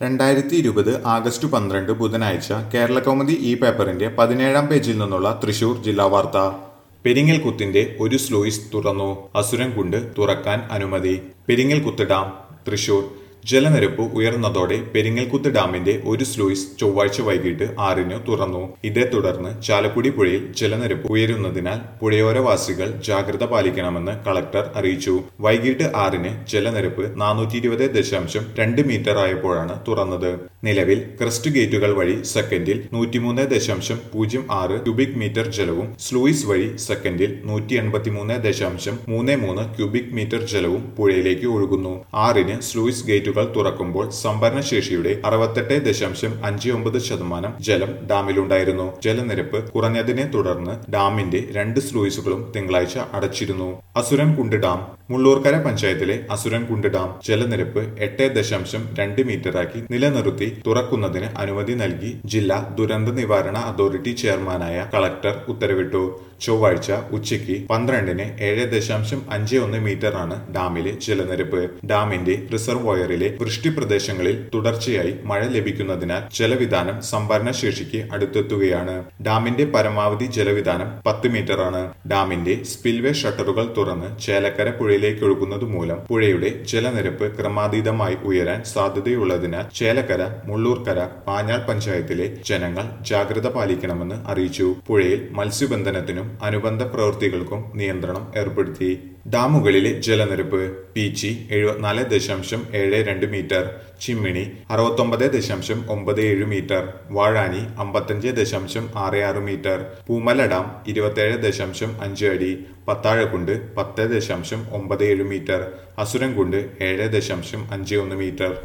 രണ്ടായിരത്തി ഇരുപത് ആഗസ്റ്റ് പന്ത്രണ്ട് ബുധനാഴ്ച കേരളകൗമുദി ഈ പേപ്പറിന്റെ പതിനേഴാം പേജിൽ നിന്നുള്ള തൃശൂർ ജില്ലാ വാർത്ത പെരിങ്ങൽകുത്തിന്റെ ഒരു സ്ലൂയിസ് തുറന്നു അസുരൻകുണ്ട് തുറക്കാൻ അനുമതി പെരിങ്ങൽകുത്ത് ഡാം തൃശൂർ ജലനിരപ്പ് ഉയർന്നതോടെ പെരിങ്ങൽകുത്ത് ഡാമിന്റെ ഒരു സ്ലൂയിസ് ചൊവ്വാഴ്ച വൈകിട്ട് ആറിന് തുറന്നു ഇതേ തുടർന്ന് ചാലക്കുടി പുഴയിൽ ജലനിരപ്പ് ഉയരുന്നതിനാൽ പുഴയോരവാസികൾ ജാഗ്രത പാലിക്കണമെന്ന് കളക്ടർ അറിയിച്ചു വൈകിട്ട് ആറിന് ജലനിരപ്പ് നാനൂറ്റി ഇരുപത് ദശാംശം രണ്ട് മീറ്റർ ആയപ്പോഴാണ് തുറന്നത് നിലവിൽ ക്രസ്റ്റ് ഗേറ്റുകൾ വഴി സെക്കൻഡിൽ നൂറ്റിമൂന്ന് ദശാംശം പൂജ്യം ആറ് ക്യൂബിക് മീറ്റർ ജലവും സ്ലൂയിസ് വഴി സെക്കൻഡിൽ നൂറ്റി എൺപത്തിമൂന്ന് ദശാംശം മൂന്ന് മൂന്ന് ക്യൂബിക് മീറ്റർ ജലവും പുഴയിലേക്ക് ഒഴുകുന്നു ആറിന് സ്ലൂയിസ് ഗേറ്റുകൾ തുറക്കുമ്പോൾ സംഭരണ ശേഷിയുടെ അറുപത്തെട്ട് ദശാംശം അഞ്ച് ഒമ്പത് ശതമാനം ജലം ഡാമിലുണ്ടായിരുന്നു ജലനിരപ്പ് കുറഞ്ഞതിനെ തുടർന്ന് ഡാമിന്റെ രണ്ട് സ്ലൂയിസുകളും തിങ്കളാഴ്ച അടച്ചിരുന്നു അസുരൻകുണ്ട് ഡാം മുള്ളൂർക്കര പഞ്ചായത്തിലെ അസുരൻകുണ്ട് ഡാം ജലനിരപ്പ് എട്ട് ദശാംശം രണ്ട് മീറ്ററാക്കി നിലനിർത്തി തുറക്കുന്നതിന് അനുമതി നൽകി ജില്ലാ ദുരന്ത നിവാരണ അതോറിറ്റി ചെയർമാനായ കളക്ടർ ഉത്തരവിട്ടു ചൊവ്വാഴ്ച ഉച്ചയ്ക്ക് പന്ത്രണ്ടിന് ഏഴ് ദശാംശം അഞ്ച് ഒന്ന് മീറ്ററാണ് ഡാമിലെ ജലനിരപ്പ് ഡാമിന്റെ റിസർവോയറിലെ വൃഷ്ടി പ്രദേശങ്ങളിൽ തുടർച്ചയായി മഴ ലഭിക്കുന്നതിനാൽ ജലവിധാനം സംഭരണ ശേഷിക്ക് അടുത്തെത്തുകയാണ് ഡാമിന്റെ പരമാവധി ജലവിധാനം പത്ത് മീറ്ററാണ് ഡാമിന്റെ സ്പിൽവേ ഷട്ടറുകൾ തുറന്ന് ചേലക്കര പുഴയിലേക്ക് ഒഴുകുന്നത് മൂലം പുഴയുടെ ജലനിരപ്പ് ക്രമാതീതമായി ഉയരാൻ സാധ്യതയുള്ളതിനാൽ ചേലക്കര മുള്ളൂർക്കര പാഞ്ഞാൾ പഞ്ചായത്തിലെ ജനങ്ങൾ ജാഗ്രത പാലിക്കണമെന്ന് അറിയിച്ചു പുഴയിൽ മത്സ്യബന്ധനത്തിനും അനുബന്ധ പ്രവൃത്തികൾക്കും നിയന്ത്രണം ഏർപ്പെടുത്തി ഡാമുകളിലെ ജലനിരപ്പ് പീച്ചി എഴുപത്തിനാല് ദശാംശം ഏഴ് രണ്ട് മീറ്റർ ചിമ്മിണി അറുപത്തൊമ്പത് ദശാംശം ഒമ്പത് ഏഴ് മീറ്റർ വാഴാനി അമ്പത്തഞ്ച് ദശാംശം ആറ് ആറ് മീറ്റർ പൂമല ഡാം ഇരുപത്തേഴ് ദശാംശം അഞ്ച് അടി പത്താഴക്കുണ്ട് പത്ത് ദശാംശം ഒമ്പത് ഏഴ് മീറ്റർ അസുരൻകുണ്ട് ഏഴ് ദശാംശം അഞ്ച് ഒന്ന് മീറ്റർ